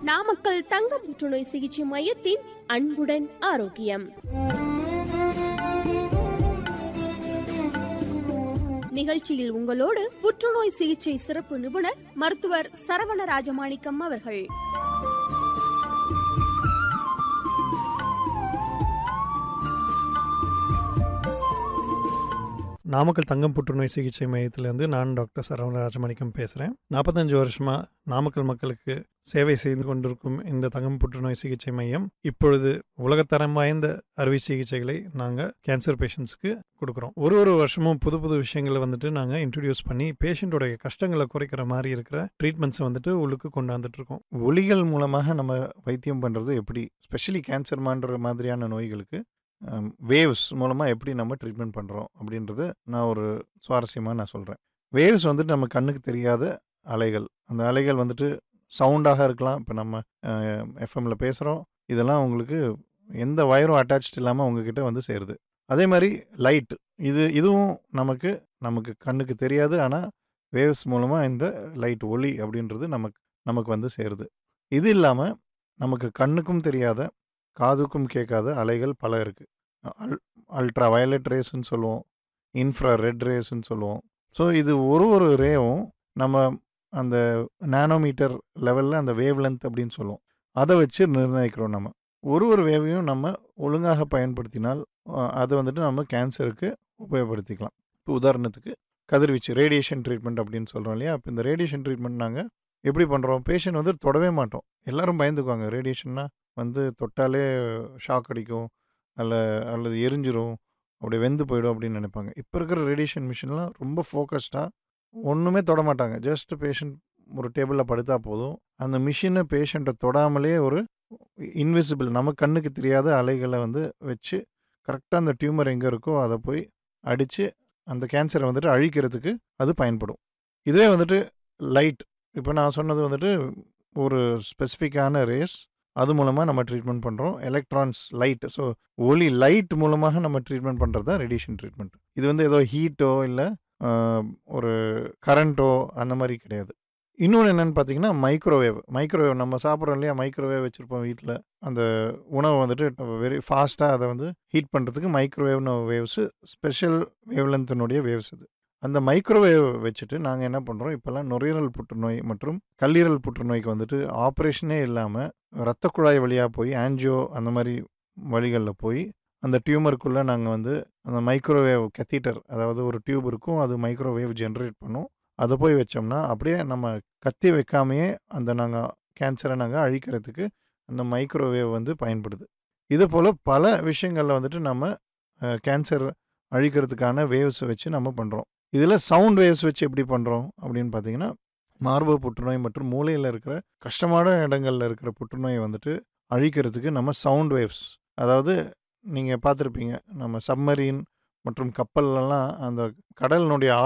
நாமக்கல் தங்க புற்றுநோய் சிகிச்சை மையத்தின் அன்புடன் ஆரோக்கியம் நிகழ்ச்சியில் உங்களோடு புற்றுநோய் சிகிச்சை சிறப்பு நிபுணர் மருத்துவர் சரவண ராஜமாணிக்கம் அவர்கள் நாமக்கல் தங்கம் புற்றுநோய் சிகிச்சை மையத்திலேருந்து நான் டாக்டர் சரவண ராஜமாணிக்கம் பேசுகிறேன் நாற்பத்தஞ்சு வருஷமாக நாமக்கல் மக்களுக்கு சேவை செய்து கொண்டிருக்கும் இந்த தங்கம் புற்றுநோய் சிகிச்சை மையம் இப்பொழுது உலகத்தரம் வாய்ந்த அறுவை சிகிச்சைகளை நாங்கள் கேன்சர் பேஷண்ட்ஸ்க்கு கொடுக்குறோம் ஒரு ஒரு வருஷமும் புது புது விஷயங்களை வந்துட்டு நாங்கள் இன்ட்ரடியூஸ் பண்ணி பேஷண்ட்டோடைய கஷ்டங்களை குறைக்கிற மாதிரி இருக்கிற ட்ரீட்மெண்ட்ஸை வந்துட்டு உள்ளுக்கு கொண்டாந்துட்டு இருக்கோம் ஒளிகள் மூலமாக நம்ம வைத்தியம் பண்ணுறது எப்படி ஸ்பெஷலி கேன்சர் மான்ற மாதிரியான நோய்களுக்கு வேவ்ஸ் மூலமாக எப்படி நம்ம ட்ரீட்மெண்ட் பண்ணுறோம் அப்படின்றத நான் ஒரு சுவாரஸ்யமாக நான் சொல்கிறேன் வேவ்ஸ் வந்துட்டு நம்ம கண்ணுக்கு தெரியாத அலைகள் அந்த அலைகள் வந்துட்டு சவுண்டாக இருக்கலாம் இப்போ நம்ம எஃப்எம்மில் பேசுகிறோம் இதெல்லாம் உங்களுக்கு எந்த வயரும் அட்டாச்ட் இல்லாமல் உங்ககிட்ட வந்து சேருது அதே மாதிரி லைட் இது இதுவும் நமக்கு நமக்கு கண்ணுக்கு தெரியாது ஆனால் வேவ்ஸ் மூலமாக இந்த லைட் ஒளி அப்படின்றது நமக்கு நமக்கு வந்து சேருது இது இல்லாமல் நமக்கு கண்ணுக்கும் தெரியாத காதுக்கும் கேட்காத அலைகள் பல இருக்குது அல் அல்ட்ரா வயலட் ரேஸ்ன்னு சொல்லுவோம் இன்ஃப்ரா ரெட் ரேஸ்ன்னு சொல்லுவோம் ஸோ இது ஒரு ஒரு ரேவும் நம்ம அந்த நானோமீட்டர் லெவலில் அந்த வேவ் லென்த் அப்படின்னு சொல்லுவோம் அதை வச்சு நிர்ணயிக்கிறோம் நம்ம ஒரு ஒரு வேவையும் நம்ம ஒழுங்காக பயன்படுத்தினால் அதை வந்துட்டு நம்ம கேன்சருக்கு உபயோகப்படுத்திக்கலாம் இப்போ உதாரணத்துக்கு கதிர்வீச்சு ரேடியேஷன் ட்ரீட்மெண்ட் அப்படின்னு சொல்கிறோம் இல்லையா இப்போ இந்த ரேடியேஷன் ட்ரீட்மெண்ட் நாங்கள் எப்படி பண்ணுறோம் பேஷண்ட் வந்து தொடவே மாட்டோம் எல்லாரும் பயந்துக்குவாங்க ரேடியேஷன்னா வந்து தொட்டாலே ஷாக் அடிக்கும் அல்ல அல்லது எரிஞ்சிரும் அப்படி வெந்து போயிடும் அப்படின்னு நினைப்பாங்க இப்போ இருக்கிற ரேடியேஷன் மிஷின்லாம் ரொம்ப ஃபோக்கஸ்டாக ஒன்றுமே தொட மாட்டாங்க ஜஸ்ட் பேஷண்ட் ஒரு டேபிளில் படுத்தா போதும் அந்த மிஷினை பேஷண்ட்டை தொடாமலே ஒரு இன்விசிபிள் நம்ம கண்ணுக்கு தெரியாத அலைகளை வந்து வச்சு கரெக்டாக அந்த டியூமர் எங்கே இருக்கோ அதை போய் அடித்து அந்த கேன்சரை வந்துட்டு அழிக்கிறதுக்கு அது பயன்படும் இதே வந்துட்டு லைட் இப்போ நான் சொன்னது வந்துட்டு ஒரு ஸ்பெசிஃபிக்கான ரேஸ் அது மூலமாக நம்ம ட்ரீட்மெண்ட் பண்ணுறோம் எலக்ட்ரான்ஸ் லைட் ஸோ ஒலி லைட் மூலமாக நம்ம ட்ரீட்மெண்ட் பண்ணுறது தான் ரேடியேஷன் ட்ரீட்மெண்ட் இது வந்து ஏதோ ஹீட்டோ இல்லை ஒரு கரண்ட்டோ அந்த மாதிரி கிடையாது இன்னொன்று என்னென்னு பார்த்தீங்கன்னா மைக்ரோவேவ் மைக்ரோவேவ் நம்ம சாப்பிட்றோம் இல்லையா மைக்ரோவேவ் வச்சுருப்போம் வீட்டில் அந்த உணவை வந்துட்டு வெரி ஃபாஸ்ட்டாக அதை வந்து ஹீட் பண்ணுறதுக்கு மைக்ரோவேவ்னு வேவ்ஸு ஸ்பெஷல் வேவ்லென்த்தினுடைய வேவ்ஸ் அது அந்த மைக்ரோவேவ் வச்சுட்டு நாங்கள் என்ன பண்ணுறோம் இப்போல்லாம் நுரையீரல் புற்றுநோய் மற்றும் கல்லீரல் புற்றுநோய்க்கு வந்துட்டு ஆப்ரேஷனே இல்லாமல் ரத்த குழாய் வழியாக போய் ஆன்ஜியோ அந்த மாதிரி வழிகளில் போய் அந்த டியூமருக்குள்ளே நாங்கள் வந்து அந்த மைக்ரோவேவ் கெத்தீட்டர் அதாவது ஒரு டியூப் இருக்கும் அது மைக்ரோவேவ் ஜென்ரேட் பண்ணும் அதை போய் வச்சோம்னா அப்படியே நம்ம கத்தி வைக்காமையே அந்த நாங்கள் கேன்சரை நாங்கள் அழிக்கிறதுக்கு அந்த மைக்ரோவேவ் வந்து பயன்படுது இது போல் பல விஷயங்களில் வந்துட்டு நம்ம கேன்சர் அழிக்கிறதுக்கான வேவ்ஸ் வச்சு நம்ம பண்ணுறோம் இதில் சவுண்ட் வேவ்ஸ் வச்சு எப்படி பண்ணுறோம் அப்படின்னு பார்த்தீங்கன்னா மார்பு புற்றுநோய் மற்றும் மூளையில் இருக்கிற கஷ்டமான இடங்களில் இருக்கிற புற்றுநோயை வந்துட்டு அழிக்கிறதுக்கு நம்ம சவுண்ட் வேவ்ஸ் அதாவது நீங்கள் பார்த்துருப்பீங்க நம்ம சப்மரீன் மற்றும் கப்பல்லலாம் அந்த கடலினுடைய